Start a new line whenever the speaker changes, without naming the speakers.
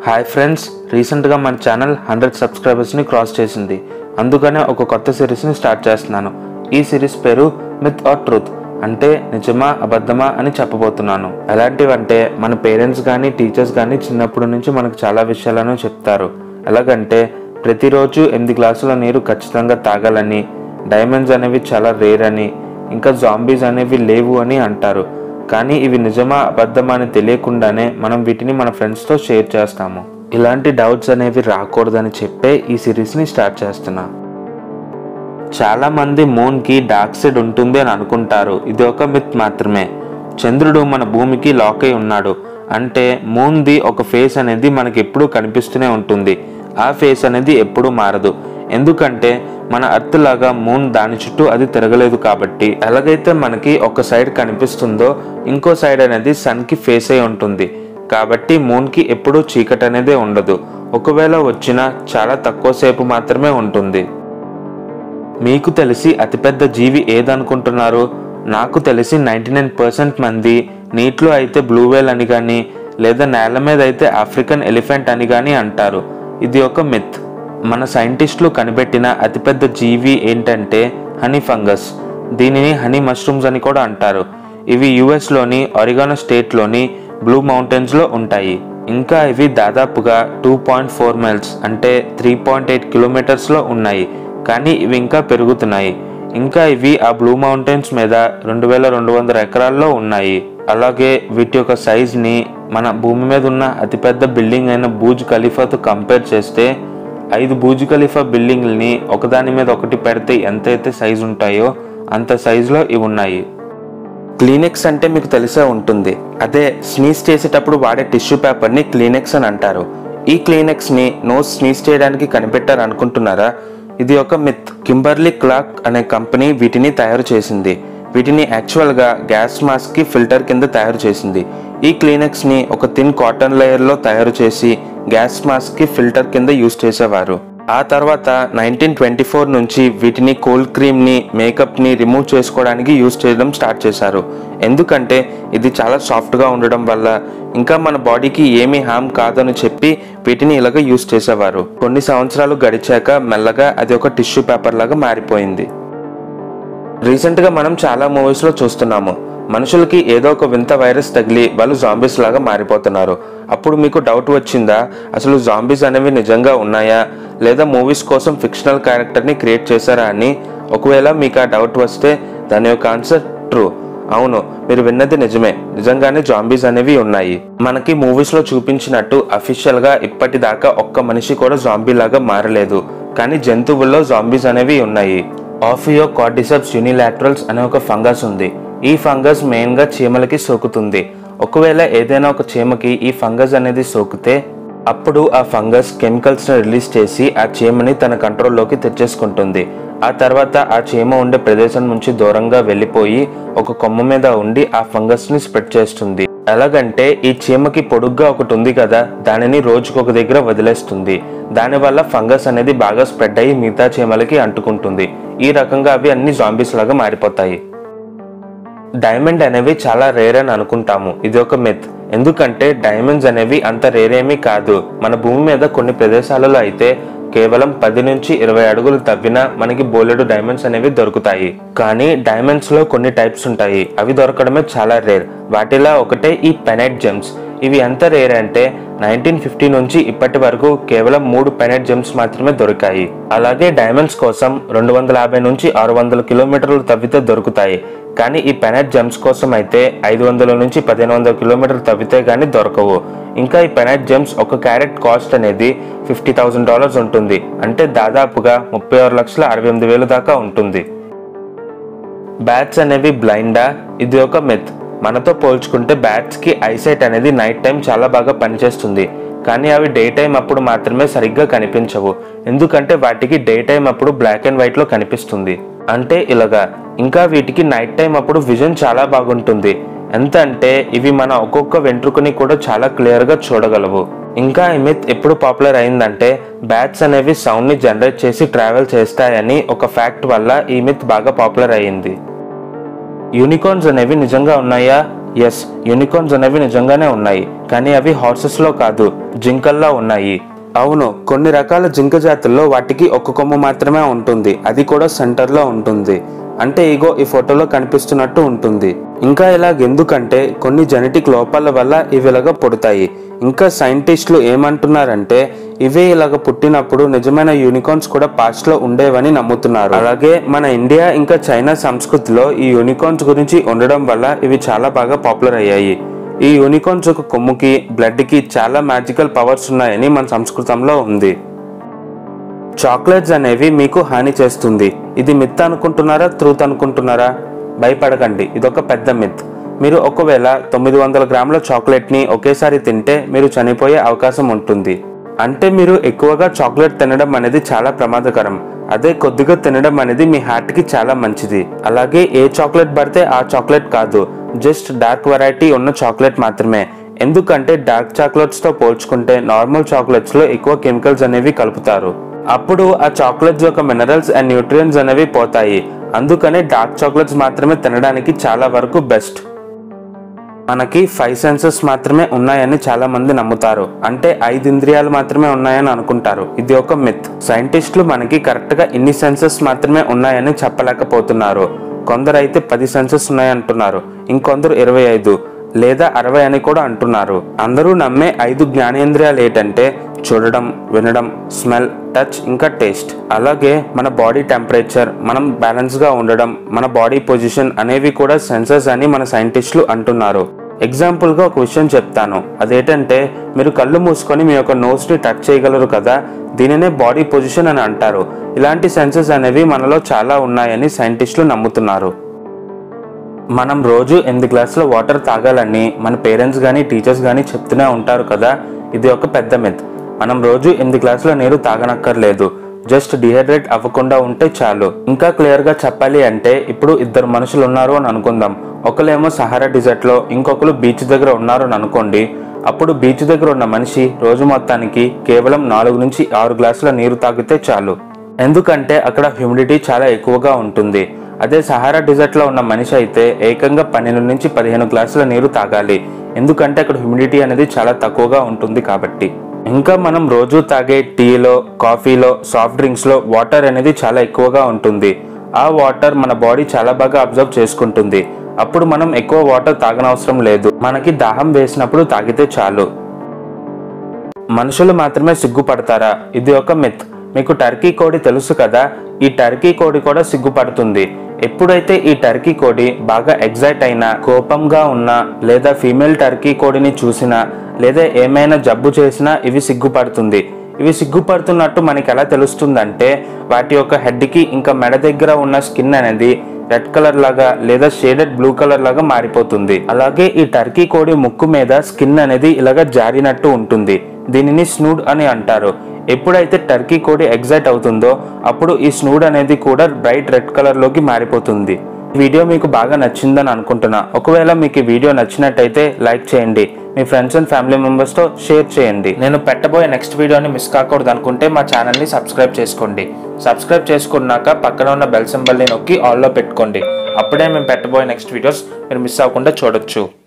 hi friends రీసెంట్గా మన channel hundred సబ్స్క్రైబర్స్ని cross చేసింది అందుకనే ఒక కొత్త సిరీస్ని స్టార్ట్ చేస్తున్నాను ఈ సిరీస్ పేరు మిత్ ఆర్ ట్రూత్ అంటే నిజమా అబద్ధమా అని చెప్పబోతున్నాను ఎలాంటివంటే మన పేరెంట్స్ కానీ టీచర్స్ కానీ చిన్నప్పటి నుంచి మనకు చాలా విషయాలను చెప్తారు ఎలాగంటే ప్రతిరోజు ఎనిమిది గ్లాసుల నీరు ఖచ్చితంగా తాగాలని డైమండ్స్ అనేవి చాలా రేర్ అని ఇంకా జాంబీస్ అనేవి లేవు అని అంటారు కానీ ఇవి నిజమా అబద్ధమా అని తెలియకుండానే మనం వీటిని మన ఫ్రెండ్స్తో షేర్ చేస్తాము ఇలాంటి డౌట్స్ అనేవి రాకూడదని చెప్పే ఈ సిరీస్ని స్టార్ట్ చేస్తున్నా చాలా మంది మూన్ కి డార్క్ సైడ్ ఉంటుంది అని అనుకుంటారు ఇది ఒక మిత్ మాత్రమే చంద్రుడు మన భూమికి లాక్ అయి ఉన్నాడు అంటే మూన్ ది ఒక ఫేస్ అనేది మనకి ఎప్పుడూ కనిపిస్తూనే ఉంటుంది ఆ ఫేస్ అనేది ఎప్పుడూ మారదు ఎందుకంటే మన అర్త్ లాగా మూన్ దాని చుట్టూ అది తిరగలేదు కాబట్టి ఎలాగైతే మనకి ఒక సైడ్ కనిపిస్తుందో ఇంకో సైడ్ అనేది సన్ కి ఫేస్ అయి ఉంటుంది కాబట్టి మూన్ కి ఎప్పుడూ చీకటి అనేది ఉండదు ఒకవేళ వచ్చినా చాలా తక్కువ సేపు మాత్రమే ఉంటుంది మీకు తెలిసి అతిపెద్ద జీవి ఏదనుకుంటున్నారు నాకు తెలిసి నైంటీ నైన్ పర్సెంట్ మంది నీటిలో అయితే బ్లూ వేల్ అని కానీ లేదా నేల మీద అయితే ఆఫ్రికన్ ఎలిఫెంట్ అని కానీ అంటారు ఇది ఒక మిత్ మన సైంటిస్టులు కనిపెట్టిన అతిపెద్ద జీవి ఏంటంటే హనీ ఫంగస్ దీనిని హనీ మష్రూమ్స్ అని కూడా అంటారు ఇవి యుఎస్లోని ఒరిగానో స్టేట్లోని బ్లూ మౌంటైన్స్లో ఉంటాయి ఇంకా ఇవి దాదాపుగా టూ పాయింట్ ఫోర్ మైల్స్ అంటే త్రీ పాయింట్ ఎయిట్ కిలోమీటర్స్లో ఉన్నాయి కానీ ఇవి ఇంకా పెరుగుతున్నాయి ఇంకా ఇవి ఆ బ్లూ మౌంటైన్స్ మీద రెండు వేల రెండు వందల ఎకరాల్లో ఉన్నాయి అలాగే వీటి యొక్క సైజ్ని మన భూమి మీద ఉన్న అతిపెద్ద బిల్డింగ్ అయిన బూజ్ ఖలీఫాతో కంపేర్ చేస్తే ఐదు బూజ్ ఖలీఫా బిల్డింగ్లని ఒకదాని మీద ఒకటి పెడితే ఎంతైతే సైజు ఉంటాయో అంత సైజులో ఇవి ఉన్నాయి క్లీనెక్స్ అంటే మీకు తెలిసే ఉంటుంది అదే స్నీజ్ చేసేటప్పుడు వాడే టిష్యూ పేపర్ని క్లీనెక్స్ అని అంటారు ఈ క్లీనెక్స్ని నోస్ స్నీజ్ చేయడానికి కనిపెట్టారు అనుకుంటున్నారా ఇది ఒక మిత్ కింబర్లీ క్లాక్ అనే కంపెనీ వీటిని తయారు చేసింది వీటిని యాక్చువల్గా గ్యాస్ మాస్క్కి ఫిల్టర్ కింద తయారు చేసింది ఈ క్లీనెక్స్ని ఒక థిన్ కాటన్ లేయర్లో తయారు చేసి గ్యాస్ మాస్క్కి ఫిల్టర్ కింద యూస్ చేసేవారు ఆ తర్వాత నైన్టీన్ ట్వంటీ ఫోర్ నుంచి వీటిని కోల్డ్ క్రీమ్ని మేకప్ని రిమూవ్ చేసుకోవడానికి యూస్ చేయడం స్టార్ట్ చేశారు ఎందుకంటే ఇది చాలా సాఫ్ట్గా ఉండడం వల్ల ఇంకా మన బాడీకి ఏమీ హామ్ కాదని చెప్పి వీటిని ఇలాగ యూస్ చేసేవారు కొన్ని సంవత్సరాలు గడిచాక మెల్లగా అది ఒక టిష్యూ పేపర్ లాగా మారిపోయింది రీసెంట్గా మనం చాలా మూవీస్లో చూస్తున్నాము మనుషులకి ఏదో ఒక వింత వైరస్ తగిలి వాళ్ళు జాంబీస్ లాగా మారిపోతున్నారు అప్పుడు మీకు డౌట్ వచ్చిందా అసలు జాంబీస్ అనేవి నిజంగా ఉన్నాయా లేదా మూవీస్ కోసం ఫిక్షనల్ క్యారెక్టర్ని క్రియేట్ చేశారా అని ఒకవేళ మీకు ఆ డౌట్ వస్తే దాని యొక్క ఆన్సర్ ట్రూ అవును మీరు విన్నది నిజమే నిజంగానే జాంబీస్ అనేవి ఉన్నాయి మనకి మూవీస్ లో చూపించినట్టు అఫీషియల్ గా ఇప్పటిదాకా ఒక్క మనిషి కూడా జాంబీ లాగా మారలేదు కానీ జంతువుల్లో జాంబీస్ అనేవి ఉన్నాయి ఆఫియో కార్డిసెప్స్ యూనిలాటరల్స్ అనే ఒక ఫంగస్ ఉంది ఈ ఫంగస్ మెయిన్ గా చీమలకి సోకుతుంది ఒకవేళ ఏదైనా ఒక చీమకి ఈ ఫంగస్ అనేది సోకితే అప్పుడు ఆ ఫంగస్ కెమికల్స్ ని రిలీజ్ చేసి ఆ చీమని తన కంట్రోల్లోకి తెచ్చేసుకుంటుంది ఆ తర్వాత ఆ చీమ ఉండే ప్రదేశం నుంచి దూరంగా వెళ్ళిపోయి ఒక కొమ్మ మీద ఉండి ఆ ఫంగస్ ని స్ప్రెడ్ చేస్తుంది ఎలాగంటే ఈ చీమకి పొడుగ్గా ఒకటి ఉంది కదా దానిని రోజుకొక దగ్గర వదిలేస్తుంది దానివల్ల ఫంగస్ అనేది బాగా స్ప్రెడ్ అయ్యి మిగతా చీమలకి అంటుకుంటుంది ఈ రకంగా అవి అన్ని జాంబీస్ లాగా మారిపోతాయి డైమండ్ అనేవి చాలా రేర్ అని అనుకుంటాము ఇది ఒక మిత్ ఎందుకంటే డైమండ్స్ అనేవి అంత రేరేమీ కాదు మన భూమి మీద కొన్ని ప్రదేశాలలో అయితే కేవలం పది నుంచి ఇరవై అడుగులు తవ్వినా మనకి బోలెడు డైమండ్స్ అనేవి దొరుకుతాయి కానీ డైమండ్స్ లో కొన్ని టైప్స్ ఉంటాయి అవి దొరకడమే చాలా రేర్ వాటిలో ఒకటే ఈ పెనైట్ జెమ్స్ ఇవి ఎంత రేర్ అంటే నైన్టీన్ ఫిఫ్టీ నుంచి ఇప్పటి వరకు కేవలం మూడు పెనైట్ జెమ్స్ మాత్రమే దొరికాయి అలాగే డైమండ్స్ కోసం రెండు వందల యాభై నుంచి ఆరు వందల కిలోమీటర్లు తవ్వితే దొరుకుతాయి కానీ ఈ పెనైట్ జెమ్స్ కోసం అయితే ఐదు వందల నుంచి పదిహేను వందల కిలోమీటర్లు తవ్వితే కానీ దొరకవు ఇంకా ఈ పెనైట్ జెమ్స్ ఒక క్యారెట్ కాస్ట్ అనేది ఫిఫ్టీ థౌసండ్ డాలర్స్ ఉంటుంది అంటే దాదాపుగా ముప్పై ఆరు లక్షల అరవై ఎనిమిది వేలు దాకా ఉంటుంది బ్యాట్స్ అనేవి బ్లైండా ఇది ఒక మిత్ మనతో పోల్చుకుంటే బ్యాట్స్ కి ఐసైట్ అనేది నైట్ టైం చాలా బాగా పనిచేస్తుంది కానీ అవి డే టైం అప్పుడు మాత్రమే సరిగ్గా కనిపించవు ఎందుకంటే వాటికి డే టైం అప్పుడు బ్లాక్ అండ్ వైట్ లో కనిపిస్తుంది అంటే ఇలాగా ఇంకా వీటికి నైట్ టైం అప్పుడు విజన్ చాలా బాగుంటుంది ఎంత అంటే ఇవి మన ఒక్కొక్క వెంట్రుకని కూడా చాలా క్లియర్ గా చూడగలవు ఇంకా ఈ మిత్ ఎప్పుడు పాపులర్ అయిందంటే బ్యాట్స్ అనేవి సౌండ్ ని జనరేట్ చేసి ట్రావెల్ చేస్తాయని ఒక ఫ్యాక్ట్ వల్ల ఈ మిత్ బాగా పాపులర్ అయ్యింది యూనికార్న్స్ అనేవి నిజంగా ఉన్నాయా ఎస్ యూనికార్న్స్ అనేవి నిజంగానే ఉన్నాయి కానీ అవి హార్సెస్లో కాదు జింకల్లా ఉన్నాయి అవును కొన్ని రకాల జింక జాతుల్లో వాటికి ఒక కొమ్ము మాత్రమే ఉంటుంది అది కూడా సెంటర్లో ఉంటుంది అంటే ఇగో ఈ ఫోటోలో కనిపిస్తున్నట్టు ఉంటుంది ఇంకా ఇలాగ ఎందుకంటే కొన్ని జెనెటిక్ లోపాల వల్ల ఇవి ఇలాగ పుడతాయి ఇంకా సైంటిస్టులు ఏమంటున్నారంటే ఇవే ఇలాగ పుట్టినప్పుడు నిజమైన యూనికార్న్స్ కూడా పాస్ట్ లో ఉండేవని నమ్ముతున్నారు అలాగే మన ఇండియా ఇంకా చైనా సంస్కృతిలో ఈ యూనికార్న్స్ గురించి ఉండడం వల్ల ఇవి చాలా బాగా పాపులర్ అయ్యాయి ఈ యూనికార్న్స్ ఒక కొమ్ముకి బ్లడ్కి చాలా మ్యాజికల్ పవర్స్ ఉన్నాయని మన సంస్కృతంలో ఉంది చాక్లెట్స్ అనేవి మీకు హాని చేస్తుంది ఇది మిత్ అనుకుంటున్నారా ట్రూత్ అనుకుంటున్నారా భయపడకండి ఇదొక పెద్ద మిత్ మీరు ఒకవేళ తొమ్మిది వందల గ్రాముల చాక్లెట్ని ఒకేసారి తింటే మీరు చనిపోయే అవకాశం ఉంటుంది అంటే మీరు ఎక్కువగా చాక్లెట్ తినడం అనేది చాలా ప్రమాదకరం అదే కొద్దిగా తినడం అనేది మీ హార్ట్కి చాలా మంచిది అలాగే ఏ చాక్లెట్ పడితే ఆ చాక్లెట్ కాదు జస్ట్ డార్క్ వెరైటీ ఉన్న చాక్లెట్ మాత్రమే ఎందుకంటే డార్క్ చాక్లెట్స్తో పోల్చుకుంటే నార్మల్ చాక్లెట్స్లో ఎక్కువ కెమికల్స్ అనేవి కలుపుతారు అప్పుడు ఆ చాక్లెట్స్ యొక్క మినరల్స్ అండ్ న్యూట్రియన్స్ అనేవి పోతాయి అందుకనే డార్క్ చాక్లెట్స్ మాత్రమే తినడానికి చాలా వరకు బెస్ట్ మనకి ఫైవ్ సెన్సెస్ మాత్రమే ఉన్నాయని చాలా మంది నమ్ముతారు అంటే ఐదు ఇంద్రియాలు మాత్రమే ఉన్నాయని అనుకుంటారు ఇది ఒక మిత్ సైంటిస్టులు మనకి కరెక్ట్ గా ఇన్ని సెన్సెస్ మాత్రమే ఉన్నాయని చెప్పలేకపోతున్నారు కొందరు అయితే పది సెన్సెస్ ఉన్నాయంటున్నారు ఇంకొందరు ఇరవై ఐదు లేదా అరవై అని కూడా అంటున్నారు అందరూ నమ్మే ఐదు జ్ఞానేంద్రియాలు ఏంటంటే చూడడం వినడం స్మెల్ టచ్ ఇంకా టేస్ట్ అలాగే మన బాడీ టెంపరేచర్ మనం బ్యాలెన్స్ గా ఉండడం మన బాడీ పొజిషన్ అనేవి కూడా సెన్సర్స్ అని మన సైంటిస్టులు అంటున్నారు ఎగ్జాంపుల్ గా ఒక విషయం చెప్తాను అదేంటంటే మీరు కళ్ళు మూసుకొని మీ యొక్క నోస్ ని టచ్ చేయగలరు కదా దీనినే బాడీ పొజిషన్ అని అంటారు ఇలాంటి సెన్సెస్ అనేవి మనలో చాలా ఉన్నాయని సైంటిస్టులు నమ్ముతున్నారు మనం రోజు ఎనిమిది గ్లాసుల వాటర్ తాగాలని మన పేరెంట్స్ కానీ టీచర్స్ కానీ చెప్తూనే ఉంటారు కదా ఇది ఒక పెద్ద మిత్ మనం రోజు ఎనిమిది గ్లాసుల నీరు తాగనక్కర్లేదు జస్ట్ డిహైడ్రేట్ అవ్వకుండా ఉంటే చాలు ఇంకా క్లియర్ గా చెప్పాలి అంటే ఇప్పుడు ఇద్దరు మనుషులు ఉన్నారు అని అనుకుందాం ఒకలేమో సహారా డిజర్ట్ లో ఇంకొకరు బీచ్ దగ్గర ఉన్నారు అని అనుకోండి అప్పుడు బీచ్ దగ్గర ఉన్న మనిషి రోజు మొత్తానికి కేవలం నాలుగు నుంచి ఆరు గ్లాసుల నీరు తాగితే చాలు ఎందుకంటే అక్కడ హ్యూమిడిటీ చాలా ఎక్కువగా ఉంటుంది అదే సహారా డిజర్ట్ లో ఉన్న మనిషి అయితే ఏకంగా పన్నెండు నుంచి పదిహేను గ్లాసుల నీరు తాగాలి ఎందుకంటే అక్కడ హ్యూమిడిటీ అనేది చాలా తక్కువగా ఉంటుంది కాబట్టి ఇంకా మనం రోజు తాగే టీలో కాఫీలో సాఫ్ట్ డ్రింక్స్ లో వాటర్ అనేది చాలా ఎక్కువగా ఉంటుంది ఆ వాటర్ మన బాడీ చాలా బాగా అబ్జర్వ్ చేసుకుంటుంది అప్పుడు మనం ఎక్కువ వాటర్ తాగనవసరం లేదు మనకి దాహం వేసినప్పుడు తాగితే చాలు మనుషులు మాత్రమే సిగ్గుపడతారా ఇది ఒక మిత్ మీకు టర్కీ కోడి తెలుసు కదా ఈ టర్కీ కోడి కూడా సిగ్గుపడుతుంది ఎప్పుడైతే ఈ టర్కీ కోడి బాగా ఎగ్జైట్ అయినా కోపంగా ఉన్నా లేదా ఫీమేల్ టర్కీ కోడిని చూసినా లేదా ఏమైనా జబ్బు చేసినా ఇవి సిగ్గుపడుతుంది ఇవి సిగ్గుపడుతున్నట్టు మనకి ఎలా తెలుస్తుందంటే వాటి యొక్క హెడ్కి ఇంకా మెడ దగ్గర ఉన్న స్కిన్ అనేది రెడ్ కలర్ లాగా లేదా షేడెడ్ బ్లూ కలర్ లాగా మారిపోతుంది అలాగే ఈ టర్కీ కోడి ముక్కు మీద స్కిన్ అనేది ఇలాగా జారినట్టు ఉంటుంది దీనిని స్నూడ్ అని అంటారు ఎప్పుడైతే టర్కీ కోడి ఎగ్జైట్ అవుతుందో అప్పుడు ఈ స్నూడ్ అనేది కూడా బ్రైట్ రెడ్ కలర్ లోకి మారిపోతుంది వీడియో మీకు బాగా నచ్చిందని అనుకుంటున్నా ఒకవేళ మీకు ఈ వీడియో నచ్చినట్టయితే లైక్ చేయండి మీ ఫ్రెండ్స్ అండ్ ఫ్యామిలీ మెంబర్స్ తో షేర్ చేయండి నేను పెట్టబోయే నెక్స్ట్ వీడియోని మిస్ కాకూడదు అనుకుంటే మా ఛానల్ ని సబ్స్క్రైబ్ చేసుకోండి సబ్స్క్రైబ్ చేసుకున్నాక పక్కన ఉన్న బెల్ సింబల్ ని నొక్కి ఆల్ లో పెట్టుకోండి అప్పుడే మేము పెట్టబోయే నెక్స్ట్ వీడియోస్ మీరు మిస్ అవ్వకుండా చూడొచ్చు